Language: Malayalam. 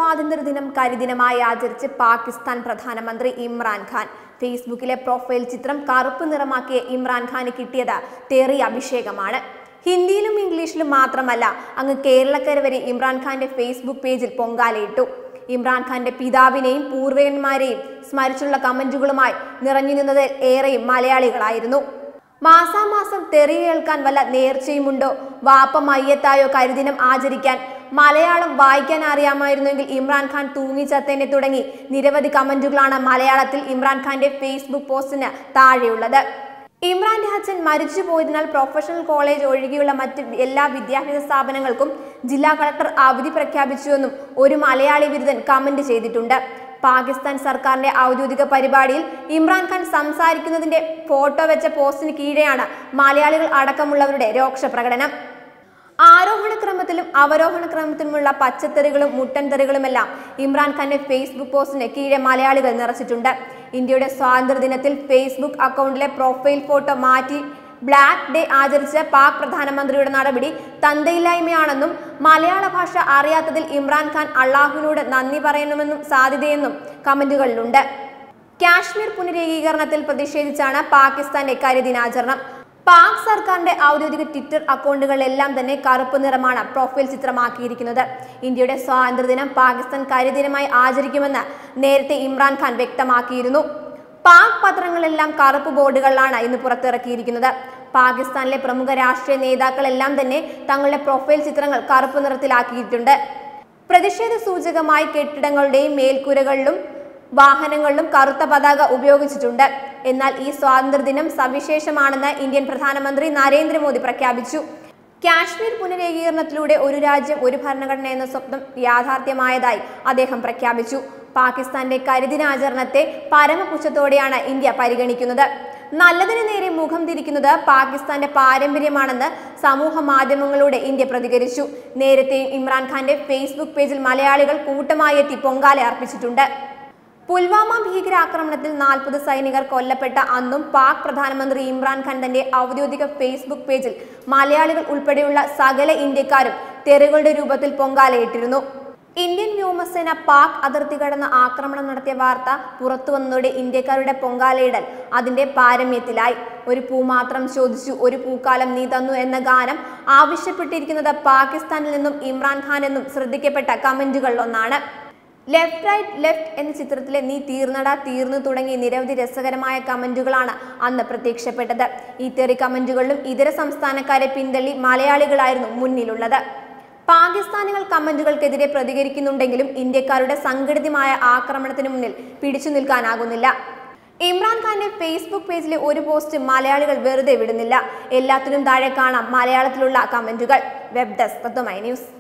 സ്വാതന്ത്ര്യദിനം കരിദിനമായി ആചരിച്ച് പാകിസ്ഥാൻ പ്രധാനമന്ത്രി ഇമ്രാൻഖാൻ ഫേസ്ബുക്കിലെ പ്രൊഫൈൽ ചിത്രം കറുപ്പ് നിറമാക്കിയ ഇമ്രാൻഖാന് കിട്ടിയത് തെറി അഭിഷേകമാണ് ഹിന്ദിയിലും ഇംഗ്ലീഷിലും മാത്രമല്ല അങ്ങ് കേരളക്കര വരെ ഇമ്രാൻഖാന്റെ ഫേസ്ബുക്ക് പേജിൽ പൊങ്കാലയിട്ടു ഇമ്രാൻഖാന്റെ പിതാവിനെയും പൂർവികന്മാരെയും സ്മരിച്ചുള്ള കമന്റുകളുമായി നിറഞ്ഞു നിന്നത് ഏറെയും മലയാളികളായിരുന്നു മാസാമാസം തെറി കേൾക്കാൻ വല്ല നേർച്ചയുമുണ്ടോ വാപ്പ മയ്യത്തായോ കരിദിനം ആചരിക്കാൻ മലയാളം വായിക്കാൻ അറിയാമായിരുന്നെങ്കിൽ ഇമ്രാൻഖാൻ തൂങ്ങിച്ചത്തേനെ തുടങ്ങി നിരവധി കമന്റുകളാണ് മലയാളത്തിൽ ഇമ്രാൻഖാന്റെ ഫേസ്ബുക്ക് പോസ്റ്റിന് താഴെയുള്ളത് ഇമ്രാന്റെ അച്ഛൻ മരിച്ചു പോയതിനാൽ പ്രൊഫഷണൽ കോളേജ് ഒഴികെയുള്ള മറ്റ് എല്ലാ വിദ്യാഭ്യാസ സ്ഥാപനങ്ങൾക്കും ജില്ലാ കളക്ടർ അവധി പ്രഖ്യാപിച്ചുവെന്നും ഒരു മലയാളി ബിരുദൻ കമന്റ് ചെയ്തിട്ടുണ്ട് പാകിസ്ഥാൻ സർക്കാരിന്റെ ഔദ്യോഗിക പരിപാടിയിൽ ഇമ്രാൻഖാൻ സംസാരിക്കുന്നതിന്റെ ഫോട്ടോ വെച്ച പോസ്റ്റിന് കീഴെയാണ് മലയാളികൾ അടക്കമുള്ളവരുടെ രോക്ഷ പ്രകടനം ആരോഹണ ക്രമത്തിലും അവരോഹണ ക്രമത്തിലുമുള്ള പച്ചത്തെറികളും മുട്ടൻതെറികളുമെല്ലാം ഇമ്രാൻഖാന്റെ ഫേസ്ബുക്ക് പോസ്റ്റിന് കീഴെ മലയാളികൾ നിറച്ചിട്ടുണ്ട് ഇന്ത്യയുടെ സ്വാതന്ത്ര്യദിനത്തിൽ ഫേസ്ബുക്ക് അക്കൗണ്ടിലെ പ്രൊഫൈൽ ഫോട്ടോ മാറ്റി ബ്ലാക്ക് ഡേ ആചരിച്ച പാക് പ്രധാനമന്ത്രിയുടെ നടപടി തന്തയില്ലായ്മയാണെന്നും മലയാള ഭാഷ അറിയാത്തതിൽ ഇമ്രാൻഖാൻ അള്ളാഹുവിനോട് നന്ദി പറയണമെന്നും സാധ്യതയെന്നും കമന്റുകളിലുണ്ട് കാശ്മീർ പുനരേകീകരണത്തിൽ പ്രതിഷേധിച്ചാണ് പാകിസ്ഥാന്റെ കരിദിനാചരണം പാക് സർക്കാരിന്റെ ഔദ്യോഗിക ട്വിറ്റർ അക്കൗണ്ടുകളിലെല്ലാം തന്നെ കറുപ്പ് നിറമാണ് പ്രൊഫൈൽ ചിത്രമാക്കിയിരിക്കുന്നത് ഇന്ത്യയുടെ സ്വാതന്ത്ര്യദിനം പാകിസ്ഥാൻ കരിദിനമായി ആചരിക്കുമെന്ന് നേരത്തെ ഇമ്രാൻഖാൻ വ്യക്തമാക്കിയിരുന്നു പാക് പത്രങ്ങളെല്ലാം കറുപ്പ് ബോർഡുകളിലാണ് ഇന്ന് പുറത്തിറക്കിയിരിക്കുന്നത് പാകിസ്ഥാനിലെ പ്രമുഖ രാഷ്ട്രീയ നേതാക്കളെല്ലാം തന്നെ തങ്ങളുടെ പ്രൊഫൈൽ ചിത്രങ്ങൾ കറുപ്പ് നിറത്തിലാക്കിയിട്ടുണ്ട് പ്രതിഷേധ സൂചകമായി കെട്ടിടങ്ങളുടെയും മേൽക്കൂരകളിലും വാഹനങ്ങളിലും കറുത്ത പതാക ഉപയോഗിച്ചിട്ടുണ്ട് എന്നാൽ ഈ സ്വാതന്ത്ര്യദിനം സവിശേഷമാണെന്ന് ഇന്ത്യൻ പ്രധാനമന്ത്രി നരേന്ദ്രമോദി പ്രഖ്യാപിച്ചു കാശ്മീർ പുനരേകീകരണത്തിലൂടെ ഒരു രാജ്യം ഒരു ഭരണഘടന എന്ന സ്വപ്നം യാഥാർത്ഥ്യമായതായി അദ്ദേഹം പ്രഖ്യാപിച്ചു പാകിസ്ഥാന്റെ കരിദിനാചരണത്തെ പരമപുച്ഛത്തോടെയാണ് ഇന്ത്യ പരിഗണിക്കുന്നത് നല്ലതിന് നേരെ മുഖം തിരിക്കുന്നത് പാകിസ്ഥാന്റെ പാരമ്പര്യമാണെന്ന് സമൂഹ മാധ്യമങ്ങളിലൂടെ ഇന്ത്യ പ്രതികരിച്ചു നേരത്തെയും ഇമ്രാൻഖാന്റെ ഫേസ്ബുക്ക് പേജിൽ മലയാളികൾ കൂട്ടമായി എത്തി പൊങ്കാല അർപ്പിച്ചിട്ടുണ്ട് പുൽവാമ ഭീകരാക്രമണത്തിൽ നാൽപ്പത് സൈനികർ കൊല്ലപ്പെട്ട അന്നും പാക് പ്രധാനമന്ത്രി ഇമ്രാൻഖാൻ തന്റെ ഔദ്യോഗിക ഫേസ്ബുക്ക് പേജിൽ മലയാളികൾ ഉൾപ്പെടെയുള്ള സകല ഇന്ത്യക്കാരും തെറികളുടെ രൂപത്തിൽ പൊങ്കാലയിട്ടിരുന്നു ഇന്ത്യൻ വ്യോമസേന പാക് അതിർത്തി കടന്ന് ആക്രമണം നടത്തിയ വാർത്ത പുറത്തു വന്നതോടെ ഇന്ത്യക്കാരുടെ പൊങ്കാലയിടൽ അതിന്റെ പാരമ്യത്തിലായി ഒരു പൂ മാത്രം ചോദിച്ചു ഒരു പൂക്കാലം നീ തന്നു എന്ന ഗാനം ആവശ്യപ്പെട്ടിരിക്കുന്നത് പാകിസ്ഥാനിൽ നിന്നും ഇമ്രാൻഖാൻ എന്നും ശ്രദ്ധിക്കപ്പെട്ട കമന്റുകളിൽ ഒന്നാണ് ലെഫ്റ്റ് റൈറ്റ് ലെഫ്റ്റ് എന്ന ചിത്രത്തിലെ നീ തീർന്നടാ തീർന്നു തുടങ്ങി നിരവധി രസകരമായ കമന്റുകളാണ് അന്ന് പ്രത്യക്ഷപ്പെട്ടത് ഈ തെറി കമന്റുകളിലും ഇതര സംസ്ഥാനക്കാരെ പിന്തള്ളി മലയാളികളായിരുന്നു മുന്നിലുള്ളത് പാകിസ്ഥാനികൾ കമന്റുകൾക്കെതിരെ പ്രതികരിക്കുന്നുണ്ടെങ്കിലും ഇന്ത്യക്കാരുടെ സംഘടിതമായ ആക്രമണത്തിന് മുന്നിൽ പിടിച്ചു നിൽക്കാനാകുന്നില്ല ഇമ്രാൻഖാന്റെ ഫേസ്ബുക്ക് പേജിലെ ഒരു പോസ്റ്റ് മലയാളികൾ വെറുതെ വിടുന്നില്ല എല്ലാത്തിനും താഴെ കാണാം മലയാളത്തിലുള്ള കമന്റുകൾ വെബ് ഡെസ്ക് തത്വമൈ ന്യൂസ്